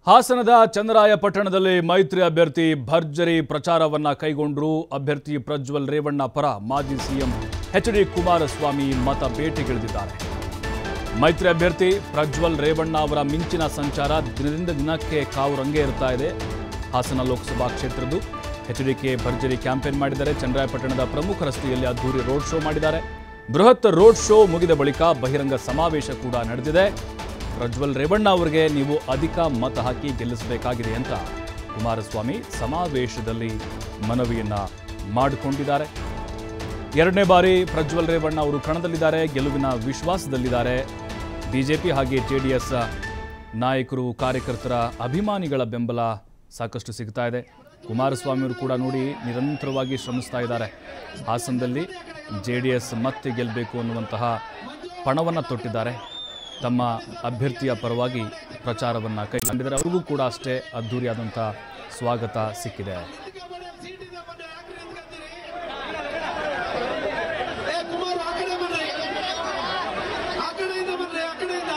ಹಾಸನದ ಚಂದ್ರಾಯಪಟ್ಟಣದಲ್ಲಿ ಮೈತ್ರಿ ಅಭ್ಯರ್ಥಿ ಭರ್ಜರಿ ಪ್ರಚಾರವನ್ನ ಕೈಗೊಂಡರು ಅಭ್ಯರ್ಥಿ ಪ್ರಜ್ವಲ್ ರೇವಣ್ಣ ಪರ ಮಾಜಿ ಸಿಎಂ ಎಚ್ ಡಿ ಕುಮಾರಸ್ವಾಮಿ ಮತ ಬೇಟೆಗಿಳಿದಿದ್ದಾರೆ ಮೈತ್ರಿ ಅಭ್ಯರ್ಥಿ ಪ್ರಜ್ವಲ್ ರೇವಣ್ಣ ಅವರ ಮಿಂಚಿನ ಸಂಚಾರ ದಿನದಿಂದ ದಿನಕ್ಕೆ ಕಾವು ರಂಗೇ ಇರ್ತಾ ಇದೆ ಹಾಸನ ಲೋಕಸಭಾ ಕ್ಷೇತ್ರದ್ದು ಎಚ್ಡಿಕೆ ಭರ್ಜರಿ ಕ್ಯಾಂಪೇನ್ ಮಾಡಿದ್ದಾರೆ ಚಂದ್ರಾಯಪಟ್ಟಣದ ಪ್ರಮುಖ ರಸ್ತೆಯಲ್ಲಿ ಅದ್ದೂರಿ ರೋಡ್ ಶೋ ಮಾಡಿದ್ದಾರೆ ಬೃಹತ್ ರೋಡ್ ಶೋ ಮುಗಿದ ಬಳಿಕ ಬಹಿರಂಗ ಸಮಾವೇಶ ಕೂಡ ನಡೆದಿದೆ ಪ್ರಜ್ವಲ್ ರೇವಣ್ಣ ಅವರಿಗೆ ನೀವು ಅಧಿಕ ಮತ ಹಾಕಿ ಗೆಲ್ಲಿಸಬೇಕಾಗಿದೆ ಅಂತ ಕುಮಾರಸ್ವಾಮಿ ಸಮಾವೇಶದಲ್ಲಿ ಮನವಿಯನ್ನ ಮಾಡಿಕೊಂಡಿದ್ದಾರೆ ಎರಡನೇ ಬಾರಿ ಪ್ರಜ್ವಲ್ ರೇವಣ್ಣ ಅವರು ಕಣದಲ್ಲಿದ್ದಾರೆ ಗೆಲುವಿನ ವಿಶ್ವಾಸದಲ್ಲಿದ್ದಾರೆ ಬಿಜೆಪಿ ಹಾಗೆ ಜೆಡಿಎಸ್ ನಾಯಕರು ಕಾರ್ಯಕರ್ತರ ಅಭಿಮಾನಿಗಳ ಬೆಂಬಲ ಸಾಕಷ್ಟು ಸಿಗ್ತಾ ಇದೆ ಕುಮಾರಸ್ವಾಮಿ ಅವರು ಕೂಡ ನೋಡಿ ನಿರಂತರವಾಗಿ ಶ್ರಮಿಸ್ತಾ ಇದ್ದಾರೆ ಹಾಸನದಲ್ಲಿ ಜೆ ಡಿ ಎಸ್ ಮತ್ತೆ ಗೆಲ್ಲಬೇಕು ಅನ್ನುವಂತಹ ಪಣವನ್ನು ತೊಟ್ಟಿದ್ದಾರೆ ತಮ್ಮ ಅಭ್ಯರ್ಥಿಯ ಪರವಾಗಿ ಪ್ರಚಾರವನ್ನು ಕೈಗೊಂಡಿದ್ದಾರೆ ಅವ್ರಿಗೂ ಕೂಡ ಅಷ್ಟೇ ಅದ್ಧೂರಿಯಾದಂಥ ಸ್ವಾಗತ ಸಿಕ್ಕಿದೆ ಏ ಕುಮಾರ್ ಆ ಕಡೆ ಬನ್ರಿ ಆ ಕಡೆಯಿಂದ ಬನ್ರಿ ಆ ಕಡೆಯಿಂದ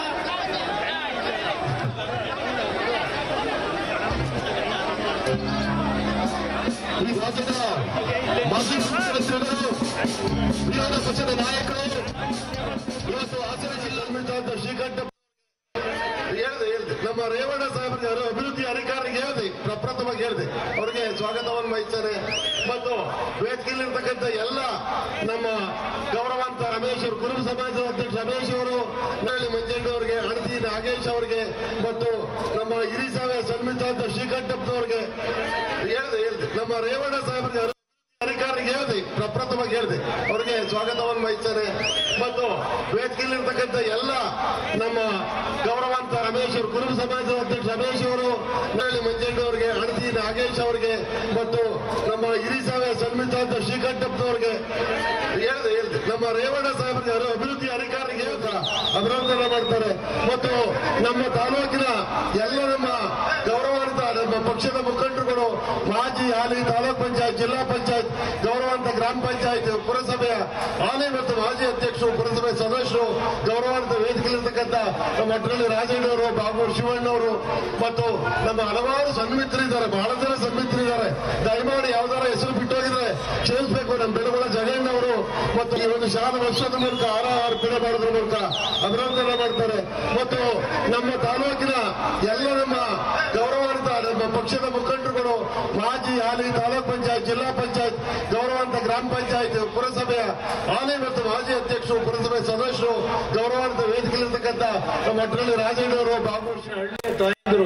ಈ ರಾಜ್ಯದ ಮಾಜಿ ಮುಖ್ಯಮಂತ್ರಿಗಳು ವಿರೋಧ ಪಕ್ಷದ ನಾಯಕರು ಇವತ್ತು ಹಾಸನ ಜಿಲ್ಲೆ ಶ್ರೀಕಂಠ ಹೇಳಿದೆ ಹೇಳಿದೆ ನಮ್ಮ ರೇವಣ್ಣ ಸಾಹೇಬರಿಗೆ ಅವರು ಅಭಿವೃದ್ಧಿ ಅಧಿಕಾರಿಗೆ ಹೇಳಿದೆ ಪ್ರಪ್ರಥಮವಾಗಿ ಹೇಳಿದೆ ಅವರಿಗೆ ಸ್ವಾಗತವನ್ನು ವಹಿಸ್ತಾರೆ ಮತ್ತು ವೇದಿಕೆಯಲ್ಲಿರ್ತಕ್ಕಂಥ ಎಲ್ಲ ನಮ್ಮ ಗೌರವಾಂತ ರಮೇಶ್ ಅವರು ಕುರುಬ ಸಮಾಜದ ಅಧ್ಯಕ್ಷ ರಮೇಶ್ ಅವರು ನರಳಿ ಮಂಜಣ್ಣ ಅವರಿಗೆ ಅಣತಿ ನಾಗೇಶ್ ಅವರಿಗೆ ಮತ್ತು ನಮ್ಮ ಹಿರಿಸಾವೆ ಸನ್ಮಿತ ಶ್ರೀಕಂಠಪ್ಪನವರಿಗೆ ಹೇಳಿದೆ ಹೇಳಿದೆ ನಮ್ಮ ರೇವಣ್ಣ ಸಾಹೇಬರಿಗೆ ಅವರು ಅಧಿಕಾರಿಗೆ ಹೇಳಿದೆ ಪ್ರಪ್ರಥಮವಾಗಿ ಹೇಳಿದೆ ಅವರಿಗೆ ಸ್ವಾಗತವನ್ನು ವಹಿಸ್ತಾರೆ ಮತ್ತು ವೇದಿಕೆಯಲ್ಲಿರ್ತಕ್ಕಂಥ ಎಲ್ಲ ನಮ್ಮ ಗೌರವಾಂತ ರಮೇಶ್ ಅವರು ಕುರುಬ ಸಮಾಜದ ಅಧ್ಯಕ್ಷ ರಮೇಶ್ ಅವರು ನರಳಿ ಮಂಜಣ್ಣ ಅವರಿಗೆ ಅಣತಿ ನಾಗೇಶ್ ಅವರಿಗೆ ಮತ್ತು ನಮ್ಮ ಹಿರಿಸಾವೆ ಸನ್ಮಿತ ಶ್ರೀಕಂಠಪ್ಪನವರಿಗೆ ಹೇಳಿದೆ ಹೇಳಿದೆ ನಮ್ಮ ರೇವಣ್ಣ ಸಾಹೇಬರಿಗೆ ಅವರು ಅಭಿವೃದ್ಧಿ ಅಧಿಕಾರಿಗೆ ಅಭಿನಂದನೆ ಮಾಡ್ತಾರೆ ಮತ್ತು ನಮ್ಮ ತಾಲೂಕಿನ ಎಲ್ಲ ನಮ್ಮ ಗೌರವಾನ್ವಿತ ನಮ್ಮ ಪಕ್ಷದ ಮುಖಂಡರುಗಳು ಮಾಜಿ ಹಾಲಿ ತಾಲೂಕ್ ಪಂಚಾಯತ್ ಜಿಲ್ಲಾ ಪಂಚಾಯತ್ ಗೌರವಾನ್ವಿತ ಗ್ರಾಮ ಪಂಚಾಯತ್ ಪುರಸಭೆಯ ಹಾಲಿ ಮತ್ತು ಮಾಜಿ ಅಧ್ಯಕ್ಷರು ಪುರಸಭೆ ಸದಸ್ಯರು ಗೌರವಾನ್ವಿತ ವೇದಿಕೆಯಲ್ಲಿರ್ತಕ್ಕಂಥ ನಮ್ಮ ಅಟ್ರಲ್ಲಿ ರಾಜಣ್ಣವರು ಬಾಬು ಶಿವಣ್ಣವರು ಮತ್ತು ನಮ್ಮ ಹಲವಾರು ಸನ್ಮಿತರಿದ್ದಾರೆ ಬಹಳ ಜನ ಸನ್ಮಿತರಿದ್ದಾರೆ ದಯಮಾಡಿ ಯಾವ್ದಾರ ಹೆಸರು ಬಿಟ್ಟೋಗಿದ್ರೆ ಕ್ಷಮಿಸಬೇಕು ನಮ್ಮ ಬೆಳಗೊಳ ಜಗಣ್ಣವರು ಮತ್ತು ಈ ಒಂದು ಶಾಲಾ ವರ್ಷದ ಮೂಲಕ ಆರ ಅರ್ಪಣೆ ಮಾಡೋದ್ರ ಮೂಲಕ ಅಭಿನಂದನೆ ಮಾಡ್ತಾರೆ ಮತ್ತು ನಮ್ಮ ತಾಲೂಕಿನ ಎಲ್ಲ ನಮ್ಮ ಗೌರವಾನ್ವಿತ ನಮ್ಮ ಪಕ್ಷದ ಮುಖಂಡರುಗಳು ಮಾಜಿ ಹಾಲಿ ತಾಲೂಕ್ ಪಂಚಾಯತ್ ಜಿಲ್ಲಾ ಪಂಚಾಯತ್ ಗೌರವಾನ್ವಿತ ಗ್ರಾಮ ಪಂಚಾಯತ್ ಪುರಸಭೆಯ ಹಾಲಿ ಮತ್ತು ಮಾಜಿ ಅಧ್ಯಕ್ಷರು ಪುರಸಭೆ ಸದಸ್ಯರು ಗೌರವಾನ್ವಿತ ವೇದಿಕೆಯಲ್ಲಿರ್ತಕ್ಕಂಥ ನಮ್ಮ ಅಟ್ರಲ್ಲಿ ರಾಜಣ್ಣವರು ಬಾಬು ಶ್ರೀ ಹಳ್ಳಿಯ ತಾಯಂದಿರು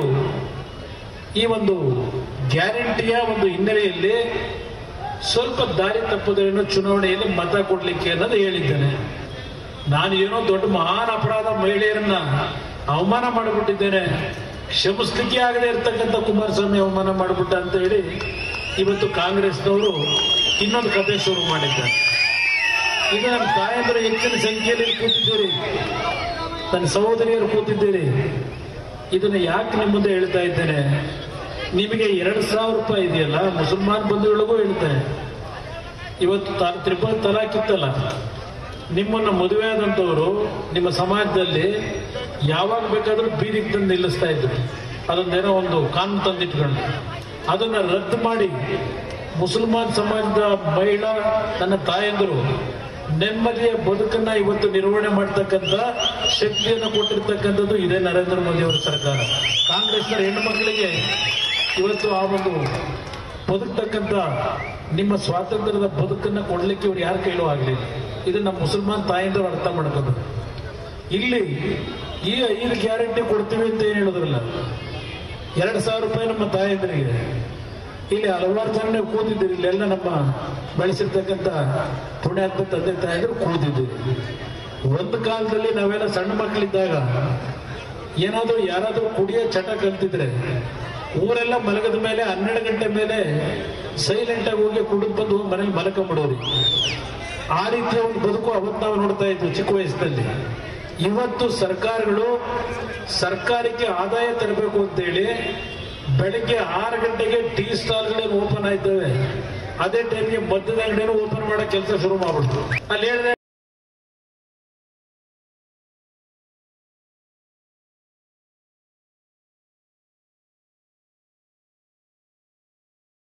ಈ ಒಂದು ಗ್ಯಾರಂಟಿಯ ಒಂದು ಹಿನ್ನೆಲೆಯಲ್ಲಿ ಸ್ವಲ್ಪ ದಾರಿ ತಪ್ಪುದನ್ನು ಚುನಾವಣೆಯಲ್ಲಿ ಮತ ಕೊಡ್ಲಿಕ್ಕೆ ಅನ್ನೋದು ಹೇಳಿದ್ದೇನೆ ನಾನು ಏನೋ ದೊಡ್ಡ ಮಹಾನ್ ಅಪರಾಧ ಮಹಿಳೆಯರನ್ನ ಅವಮಾನ ಮಾಡಿಬಿಟ್ಟಿದ್ದೇನೆ ಕ್ಷಮಿಸ್ಲಿಕ್ಕೆ ಆಗದೆ ಇರ್ತಕ್ಕಂಥ ಕುಮಾರಸ್ವಾಮಿ ಅವಮಾನ ಮಾಡಿಬಿಟ್ಟ ಅಂತ ಹೇಳಿ ಇವತ್ತು ಕಾಂಗ್ರೆಸ್ನವರು ಇನ್ನೊಂದು ಕಥೆ ಶುರು ಮಾಡಿದ್ದಾರೆ ಈಗ ನನ್ನ ತಾಯಂದಿರು ಹೆಚ್ಚಿನ ಸಂಖ್ಯೆಯಲ್ಲಿ ಕೂತಿದ್ದೀರಿ ನನ್ನ ಸಹೋದರಿಯರು ಕೂತಿದ್ದೀರಿ ಇದನ್ನ ಯಾಕೆ ನಿಮ್ಮ ಮುಂದೆ ಹೇಳ್ತಾ ಇದ್ದೇನೆ ನಿಮಗೆ ಎರಡು ಸಾವಿರ ರೂಪಾಯಿ ಇದೆಯಲ್ಲ ಮುಸಲ್ಮಾನ್ ಬಂಧುಗಳಿಗೂ ಹೇಳ್ತೇನೆ ಇವತ್ತು ತ- ತ್ರಿಪಲ್ ತಲಾಕ್ ಇತ್ತಲ್ಲ ನಿಮ್ಮನ್ನ ಮದುವೆ ಆದಂಥವರು ನಿಮ್ಮ ಸಮಾಜದಲ್ಲಿ ಯಾವಾಗ ಬೇಕಾದ್ರೂ ಬೀದಿಗೆ ತಂದು ನಿಲ್ಲಿಸ್ತಾ ಇದ್ರು ಅದೊಂದೇನೋ ಒಂದು ಕಾನೂನು ತಂದಿಟ್ಕೊಂಡು ಅದನ್ನ ರದ್ದು ಮಾಡಿ ಮುಸಲ್ಮಾನ್ ಸಮಾಜದ ಮಹಿಳಾ ನನ್ನ ತಾಯಂದರು ನೆಮ್ಮದಿಯ ಬದುಕನ್ನ ಇವತ್ತು ನಿರ್ವಹಣೆ ಮಾಡ್ತಕ್ಕಂಥ ಶಕ್ತಿಯನ್ನು ಕೊಟ್ಟಿರ್ತಕ್ಕಂಥದ್ದು ಇದೇ ನರೇಂದ್ರ ಮೋದಿ ಅವರ ಸರ್ಕಾರ ಕಾಂಗ್ರೆಸ್ನ ಹೆಣ್ಣು ಮಕ್ಕಳಿಗೆ ಇವತ್ತು ಆ ಒಂದು ಬದುಕ್ತಕ್ಕಂಥ ನಿಮ್ಮ ಸ್ವಾತಂತ್ರ್ಯದ ಬದುಕನ್ನ ಕೊಡ್ಲಿಕ್ಕೆ ಇವ್ರು ಯಾರು ಕೈಲೂ ಆಗಲಿಲ್ಲ ಇದು ನಮ್ಮ ಮುಸಲ್ಮಾನ್ ತಾಯಿಂದವ್ರು ಅರ್ಥ ಮಾಡ್ಕೋಬೇಕು ಇಲ್ಲಿ ಈ ಐದು ಗ್ಯಾರಂಟಿ ಕೊಡ್ತೀವಿ ಅಂತ ಏನು ಹೇಳಿದ್ರಲ್ಲ ಎರಡು ಸಾವಿರ ರೂಪಾಯಿ ನಮ್ಮ ತಾಯಂದ್ರಿಗೆ ಇಲ್ಲಿ ಹಲವಾರು ಜನ ನೀವು ಕೂತಿದ್ದೀರಿ ಇಲ್ಲೆಲ್ಲ ನಮ್ಮ ಬೆಳೆಸಿರ್ತಕ್ಕಂಥ ಪುಣ್ಯಾತ್ಮ ತಂದೆ ತಾಯಂದ್ರು ಕೂತಿದ್ದೀರಿ ಒಂದು ಕಾಲದಲ್ಲಿ ನಾವೆಲ್ಲ ಸಣ್ಣ ಮಕ್ಕಳಿದ್ದಾಗ ಏನಾದರೂ ಯಾರಾದರೂ ಕುಡಿಯೋ ಚಟ ಕಲ್ತಿದ್ರೆ ಊರೆಲ್ಲ ಮಲಗದ ಮೇಲೆ ಹನ್ನೆರಡು ಗಂಟೆ ಮೇಲೆ ಸೈಲೆಂಟ್ ಆಗಿ ಹೋಗಿ ಕುಡಿದು ಬಂದು ಮನೇಲಿ ಮಲಕೊಂಬಿಡೋರಿ ಆ ರೀತಿಯ ಒಂದು ಬದುಕು ಅವತ್ತು ನಾವು ನೋಡ್ತಾ ಇದ್ವಿ ಚಿಕ್ಕ ವಯಸ್ಸಿನಲ್ಲಿ ಇವತ್ತು ಸರ್ಕಾರಗಳು ಸರ್ಕಾರಕ್ಕೆ ಆದಾಯ ತರಬೇಕು ಅಂತೇಳಿ ಬೆಳಗ್ಗೆ ಆರು ಗಂಟೆಗೆ ಟೀ ಸ್ಟಾಲ್ಗಳೇನು ಓಪನ್ ಆಯ್ತವೆ ಅದೇ ಟೈಮ್ಗೆ ಮದ್ಯದ ಅಂಗಡಿನೂ ಓಪನ್ ಮಾಡೋ ಕೆಲಸ ಶುರು ಮಾಡ್ಬಿಡ್ತು ಅಲ್ಲಿ ಹೇಳಿದ್ರೆ